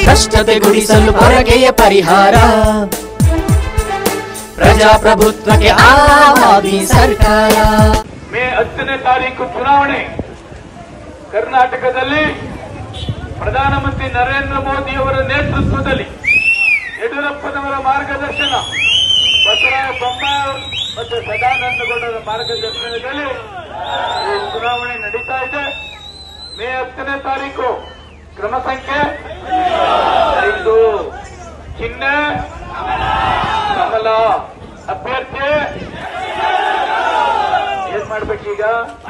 ಭ್ರಷ್ಟತೆ ಗುಡಿಸಲು ಪೊರಕೆಯ ಪರಿಹಾರ ಪ್ರಜಾಪ್ರಭುತ್ವಕ್ಕೆ ಆವಾದಿ ಸರ್ಕಾರ ಮೇ ಹತ್ತನೇ ತಾರೀಕು ಚುನಾವಣೆ ಕರ್ನಾಟಕದಲ್ಲಿ ಪ್ರಧಾನಮಂತ್ರಿ ನರೇಂದ್ರ ಮೋದಿ ಅವರ ನೇತೃತ್ವದಲ್ಲಿ ಯಡಿಯೂರಪ್ಪನವರ ಮಾರ್ಗದರ್ಶನ ಬಸವರಾಜ ಬೊಮ್ಮಾಯಿ ಮತ್ತು ಸದಾನಂದ ಗೌಡರ ಮಾರ್ಗದರ್ಶನದಲ್ಲಿ ಈ ಚುನಾವಣೆ ನಡೀತಾ ಇದೆ ಮೇ ಹತ್ತನೇ ತಾರೀಕು ಕ್ರಮ ಸಂಖ್ಯೆ ಐದು ಚಿಹ್ನೆ ಕಮಲ ಅಭ್ಯರ್ಥಿ ಏನ್ ಮಾಡ್ಬೇಕೀಗ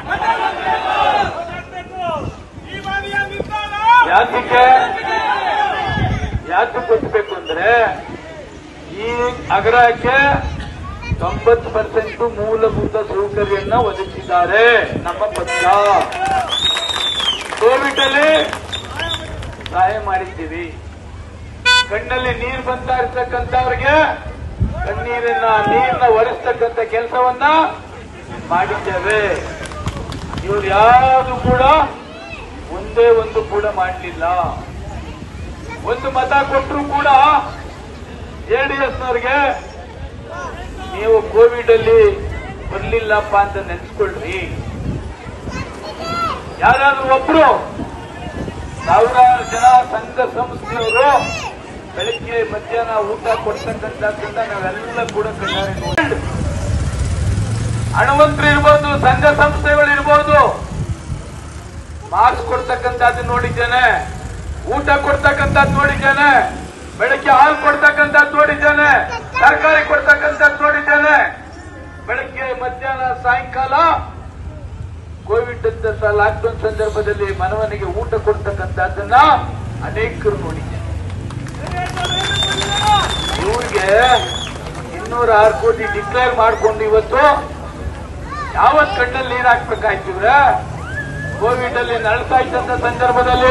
ಯಾತಕ್ಕೆ ಯಾಕೆ ಗೊತ್ತಬೇಕು ಅಂದ್ರೆ ಈ ಆಗ್ರಹಕ್ಕೆ ತೊಂಬತ್ತು ಪರ್ಸೆಂಟ್ ಮೂಲಭೂತ ಸೌಕರ್ಯನ್ನ ಒದಗಿಸಿದ್ದಾರೆ ನಮ್ಮ ಪಕ್ಷ ಕೋವಿಡ್ ಅಲ್ಲಿ ಸಹಾಯ ಮಾಡಿದ್ದೀವಿ ಕಣ್ಣಲ್ಲಿ ನೀರು ಬಂತಾ ಇರ್ತಕ್ಕಂಥವ್ರಿಗೆ ಕಣ್ಣೀರನ್ನ ನೀರನ್ನ ಒರೆಸ್ತಕ್ಕಂಥ ಕೆಲಸವನ್ನ ಮಾಡಿದ್ದೇವೆ ಇವ್ರು ಯಾವುದು ಕೂಡ ಒಂದೇ ಒಂದು ಕೂಡ ಮಾಡಲಿಲ್ಲ ಒಂದು ಮತ ಕೊಟ್ಟರು ಕೂಡ ಜೆಡಿಎಸ್ನವ್ರಿಗೆ ನೀವು ಕೋವಿಡ್ ಅಲ್ಲಿ ಬರ್ಲಿಲ್ಲಪ್ಪ ಅಂತ ನೆನ್ಸ್ಕೊಳ್ರಿ ಯಾರಾದ್ರೂ ಒಬ್ರು ಸಾವಿರಾರು ಜನ ಸಂಘ ಸಂಸ್ಥೆಯವರು ಬೆಳಿಗ್ಗೆ ಮಧ್ಯಾಹ್ನ ಊಟ ಕೊಡ್ತಕ್ಕಂಥದ್ದನ್ನ ನಾವೆಲ್ಲ ಕೂಡ ಕಣ್ಣಾರೆ ನೋಡಿ ಹಣವಂತರು ಇರ್ಬೋದು ಸಂಘ ಸಂಸ್ಥೆಗಳು ಇರ್ಬೋದು ಮಾಸ್ಕ್ ಕೊಡ್ತಕ್ಕಂಥದ್ದು ನೋಡಿದ್ದೇನೆ ಊಟ ಕೊಡ್ತಕ್ಕಂಥದ್ದು ನೋಡಿದ್ದೇನೆ ಬೆಳಗ್ಗೆ ಹಾಲು ಕೊಡ್ತಕ್ಕಂಥದ್ದು ನೋಡಿದ್ದೇನೆ ತರಕಾರಿ ಕೊಡ್ತಕ್ಕಂಥದ್ದು ನೋಡಿದ್ದೇನೆ ಬೆಳಗ್ಗೆ ಮಧ್ಯಾಹ್ನ ಸಾಯಂಕಾಲ ಕೋವಿಡ್ ಅಂತ ಲಾಕ್ಡೌನ್ ಸಂದರ್ಭದಲ್ಲಿ ಮನವನಿಗೆ ಊಟ ಕೊಡ್ತಕ್ಕಂಥದ್ದನ್ನ ಅನೇಕರು ನೋಡಿದ್ದೇನೆ ಇವ್ರಿಗೆ ಇನ್ನೂರ ಆರು ಕೋಟಿ ಡಿಕ್ಲೇರ್ ಮಾಡ್ಕೊಂಡು ಇವತ್ತು ಯಾವತ್ ಕಣ್ಣಲ್ಲಿ ನೀರು ಹಾಕ್ಬೇಕಾಯ್ತು ಇವ್ರ ಕೋವಿಡ್ ಅಲ್ಲಿ ನಳ್ತಾ ಇದ್ದಂತ ಸಂದರ್ಭದಲ್ಲಿ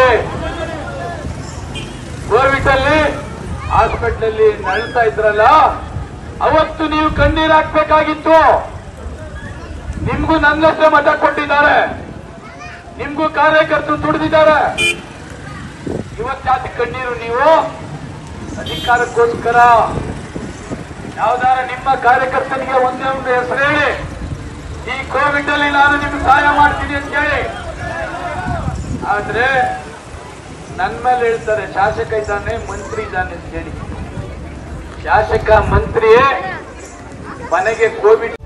ಕೋವಿಡ್ ಅಲ್ಲಿ ಹಾಸ್ಪಿಟಲ್ ಅಲ್ಲಿ ನಳ್ತಾ ಇದ್ರಲ್ಲ ಅವತ್ತು ನೀವು ಕಣ್ಣೀರ್ ಹಾಕ್ಬೇಕಾಗಿತ್ತು ನಿಮ್ಗೂ ನನ್ನಷ್ಟೇ ಮತ ಕೊಟ್ಟಿದ್ದಾರೆ ನಿಮ್ಗೂ ಕಾರ್ಯಕರ್ತರು ದುಡಿದಿದ್ದಾರೆ ಇವತ್ತು ಜಾತಿ ಕಣ್ಣೀರು ನೀವು ಅಧಿಕಾರಕ್ಕೋಸ್ಕರ ಯಾವ್ದಾರ ನಿಮ್ಮ ಕಾರ್ಯಕರ್ತನಿಗೆ ಒಂದೇ ಒಂದು ಹೆಸರು ಹೇಳಿ ಈ ಕೋವಿಡ್ ಅಲ್ಲಿ ನಾನು ನಿಮ್ಗೆ ಸಹಾಯ ಮಾಡ್ತೀನಿ ಅಂತ ಹೇಳಿ ಆದ್ರೆ ನನ್ ಮೇಲೆ ಹೇಳ್ತಾರೆ ಶಾಸಕ ಇದ್ದಾನೆ ಮಂತ್ರಿ ಇದ್ದಾನೆ ಅಂತ ಹೇಳಿ ಶಾಸಕ ಮಂತ್ರಿ ಮನೆಗೆ ಕೋವಿಡ್